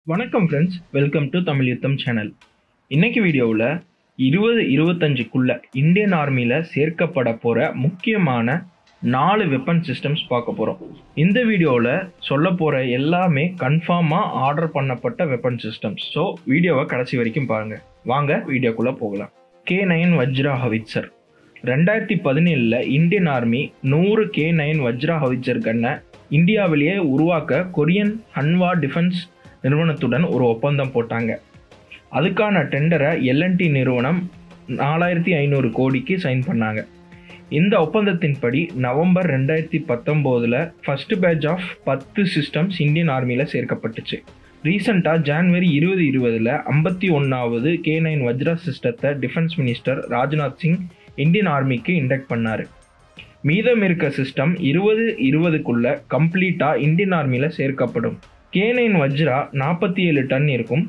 வணக்கம் friends welcome to Tamil யுத்தம் channel இன்னைக்கு வீடியோவில் இருபது இருபத்தஞ்சுக்குள்ள இந்தியன் ஆர்மியில் சேர்க்கப்பட போகிற முக்கியமான நாலு வெப்பன் சிஸ்டம்ஸ் பார்க்க போகிறோம் இந்த வீடியோவில் சொல்ல போகிற எல்லாமே கன்ஃபார்மாக ஆர்டர் பண்ணப்பட்ட வெப்பன் சிஸ்டம்ஸ் ஸோ வீடியோவை கடைசி வரைக்கும் பாருங்கள் வாங்க வீடியோக்குள்ளே போகலாம் கே நைன் வஜ்ரா ஹவிட்சர் ரெண்டாயிரத்தி பதினேழில் இந்தியன் ஆர்மி நூறு கே நைன் வஜ்ரா ஹவிட்சர் கன்னை இந்தியாவிலேயே உருவாக்க கொரியன் ஹன்வா டிஃபென்ஸ் நிறுவனத்துடன் ஒரு ஒப்பந்தம் போட்டாங்க அதுக்கான டெண்டரை எல்என்டி நிறுவனம் நாலாயிரத்தி ஐநூறு கோடிக்கு சைன் பண்ணாங்க இந்த ஒப்பந்தத்தின்படி நவம்பர் ரெண்டாயிரத்தி பத்தொம்போதில் ஃபஸ்ட்டு பேட்ச் ஆஃப் பத்து சிஸ்டம்ஸ் இந்தியன் ஆர்மியில் சேர்க்கப்பட்டுச்சு ரீசெண்டாக ஜான்வரி இருபது இருபதில் ஐம்பத்தி ஒன்றாவது கே நைன் வஜ்ரா சிஸ்டத்தை defence minister Rajnath Singh Indian ஆர்மிக்கு இண்டக்ட் பண்ணார் மீதம் இருக்க சிஸ்டம் இருபது இருபதுக்குள்ள கம்ப்ளீட்டாக இந்தியன் ஆர்மியில் சேர்க்கப்படும் கே நைன் வஜ்ரா நாற்பத்தி ஏழு டன் இருக்கும்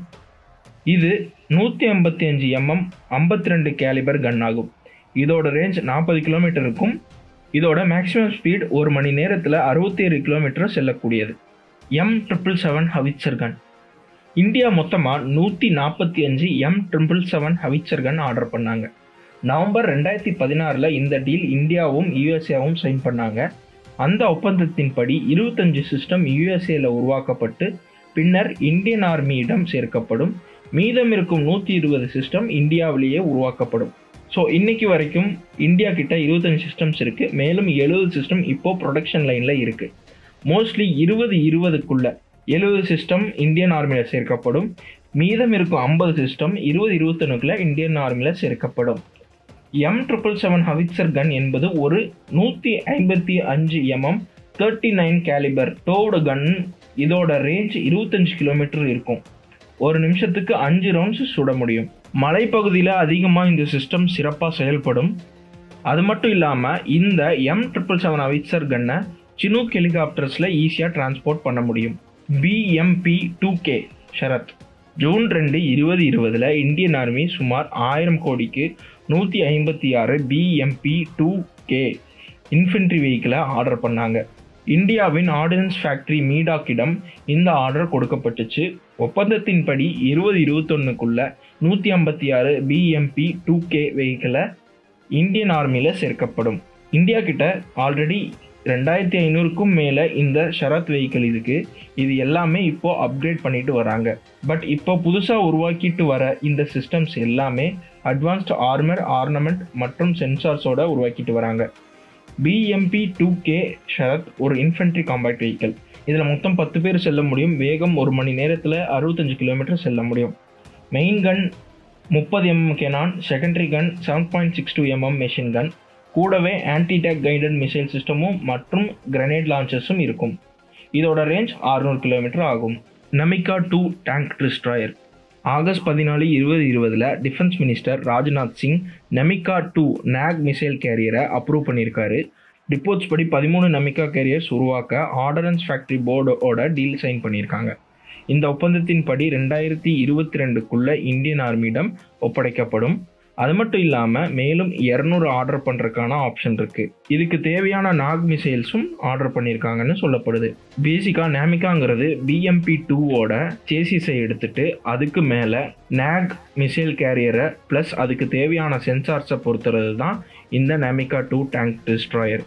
இது நூற்றி ஐம்பத்தி அஞ்சு எம்எம் ஐம்பத்தி ரெண்டு கேலிபர் கன் ஆகும் இதோட ரேஞ்ச் நாற்பது கிலோமீட்டர் இருக்கும் இதோட மேக்ஸிமம் ஸ்பீட் ஒரு மணி நேரத்தில் அறுபத்தி ஏழு கிலோமீட்டர் செல்லக்கூடியது M triple seven howitzer gun India மொத்தமாக நூற்றி நாற்பத்தி அஞ்சு M triple seven howitzer gun order பண்ணாங்க நவம்பர் ரெண்டாயிரத்தி பதினாறில் இந்த டீல் இந்தியாவும் யூஎஸ்ஏவும் சைன் பண்ணாங்க அந்த ஒப்பந்தத்தின்படி இருபத்தஞ்சு சிஸ்டம் யூஎஸ்ஏல உருவாக்கப்பட்டு பின்னர் இந்தியன் ஆர்மியிடம் சேர்க்கப்படும் மீதம் இருக்கும் நூற்றி இருபது சிஸ்டம் இந்தியாவிலேயே உருவாக்கப்படும் ஸோ இன்னைக்கு வரைக்கும் இந்தியா கிட்ட இருபத்தஞ்சு சிஸ்டம்ஸ் இருக்கு மேலும் எழுபது சிஸ்டம் இப்போ ப்ரொடக்ஷன் லைனில் இருக்கு மோஸ்ட்லி இருபது இருபதுக்குள்ள எழுபது சிஸ்டம் இந்தியன் ஆர்மியில் சேர்க்கப்படும் மீதம் இருக்கும் ஐம்பது சிஸ்டம் இருபது இருபத்தொன்னுக்குள்ள இந்தியன் ஆர்மியில் சேர்க்கப்படும் M triple seven howitzer gun என்பது ஒரு நூற்றி ஐம்பத்தி அஞ்சு mm thirty nine calibre towed gun இதோட ரேஞ்ச் இருபத்தஞ்சு கிலோமீட்டர் இருக்கும் ஒரு நிமிஷத்துக்கு அஞ்சு ரவுண்ட்ஸ் சுட முடியும் மலைப்பகுதியில் அதிகமாக இந்த சிஸ்டம் சிறப்பாக செயல்படும் அது மட்டும் இல்லாமல் இந்த எம் ட்ரிபிள் செவன் ஹவிட்சர் கன்னை சினூக் ஹெலிகாப்டர்ஸில் ஈஸியாக டிரான்ஸ்போர்ட் பண்ண முடியும் BMP two K Sarath June ரெண்டு இருபது இருபதில் இந்தியன் ஆர்மி சுமார் ஆயிரம் கோடிக்கு நூற்றி ஐம்பத்தி ஆறு பிஎம்பி டூ கே இன்ஃபென்ட்ரி வெஹிக்கிளை ஆர்டர் பண்ணாங்க இந்தியாவின் ஆர்டினன்ஸ் ஃபேக்டரி மீடாக்கிடம் இந்த ஆர்டர் கொடுக்கப்பட்டுச்சு ஒப்பந்தத்தின்படி இருபது இருபத்தொன்னுக்குள்ள நூற்றி ஐம்பத்தி ஆறு பிஎம்பி டூ கே வெஹிக்கிளை இந்தியன் ஆர்மியில் சேர்க்கப்படும் இந்தியா கிட்ட ஆல்ரெடி ரெண்டாயிரத்தி ஐநூறுக்கும் மேலே இந்த ஷரத் வெஹிக்கிள் இதுக்கு இது எல்லாமே இப்போ அப்கிரேட் பண்ணிட்டு வராங்க பட் இப்போ புதுசாக உருவாக்கிட்டு வர இந்த சிஸ்டம்ஸ் எல்லாமே அட்வான்ஸ்டு ஆர்மர் ஆர்னமெண்ட் மற்றும் சென்சார்ஸோட உருவாக்கிட்டு வராங்க பிஎம்பி டூ கே ஷரத் ஒரு இன்ஃபென்ட்ரி காம்பேக்ட் வெஹிக்கிள் இதில் மொத்தம் பத்து பேர் செல்ல முடியும் வேகம் ஒரு மணி நேரத்தில் அறுபத்தஞ்சு கிலோமீட்டர் செல்ல முடியும் மெயின் கன் முப்பது mm cannon secondary gun seven point six two mm machine gun கூடவே ஆன்டிடேக் கைடட் மிசைல் சிஸ்டமும் மற்றும் கிரனேட் லான்ச்சர்ஸும் இருக்கும் இதோட ரேஞ்ச் அறுநூறு கிலோமீட்டர் ஆகும் Namica two tank destroyer August பதினாலு இருபது இருபதில் defence minister Rajnath Singh Namica two Nag missile கேரியரை அப்ரூவ் பண்ணியிருக்காரு ரிப்போர்ட்ஸ் படி பதிமூணு நமிகா கேரியர்ஸ் உருவாக்க ஆர்டனன்ஸ் ஃபேக்டரி போர்டோட டீல் சைன் பண்ணியிருக்காங்க இந்த ஒப்பந்தத்தின்படி ரெண்டாயிரத்தி இருபத்தி ரெண்டுக்குள்ள இந்தியன் ஆர்மியிடம் ஒப்படைக்கப்படும் அது மட்டும் இல்லாமல் மேலும் இரநூறு ஆர்டர் பண்ணுறதுக்கான ஆப்ஷன் இருக்குது இதுக்கு தேவையான நாக் மிசைல்ஸும் ஆர்டர் பண்ணியிருக்காங்கன்னு சொல்லப்படுது பேசிக்காக நேமிகாங்கிறது பிஎம்பி டூவோட சேசிஸை எடுத்துட்டு அதுக்கு மேலே நேக் மிசைல் கேரியரை ப்ளஸ் அதுக்கு தேவையான சென்சார்ஸை பொறுத்துறது தான் இந்த Namica two tank destroyer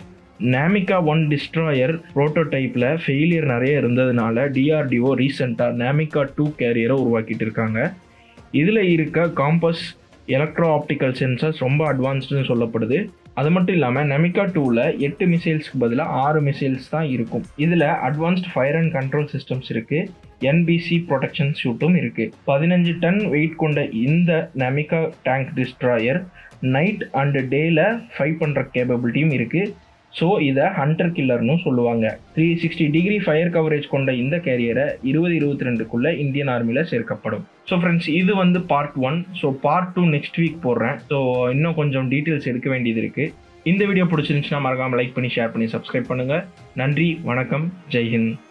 Namica one destroyer ப்ரோட்டோடைப்பில் ஃபெயிலியர் நிறைய இருந்ததுனால டிஆர்டிஓ ரீசெண்டாக நேமிகா டூ கேரியரை உருவாக்கிட்டு இருக்காங்க இதில் இருக்க காம்பஸ் எலக்ட்ரோ ஆப்டிக்கல் சென்சர்ஸ் ரொம்ப அட்வான்ஸ்டுன்னு சொல்லப்படுது அது மட்டும் இல்லாமல் நெமிகா டூவில் எட்டு மிசைல்ஸ்க்கு பதிலாக ஆறு மிசைல்ஸ் தான் இருக்கும் இதில் advanced fire and control systems இருக்குது என்பிசி ப்ரொடெக்ஷன் ஷூட்டும் இருக்குது பதினஞ்சு டன் வெயிட் கொண்ட இந்த Namica tank destroyer night and டேயில் ஃபைட் பண்ணுற கேப்பபிலிட்டியும் இருக்குது ஸோ இதை ஹண்டர் கில்லர்னு சொல்லுவாங்க three sixty degree fire coverage கொண்ட இந்த கேரியரை இருபது இருபத்தி ரெண்டுக்குள்ளே இந்தியன் ஆர்மியில் சேர்க்கப்படும் ஸோ ஃப்ரெண்ட்ஸ் இது வந்து part one so part two next week போடுறேன் ஸோ இன்னும் கொஞ்சம் டீட்டெயில்ஸ் எடுக்க வேண்டியது இருக்குது இந்த வீடியோ பிடிச்சிருந்துச்சுன்னா மறக்காமல் லைக் பண்ணி ஷேர் பண்ணி சப்ஸ்கிரைப் பண்ணுங்கள் நன்றி வணக்கம் ஜெய்ஹிந்த்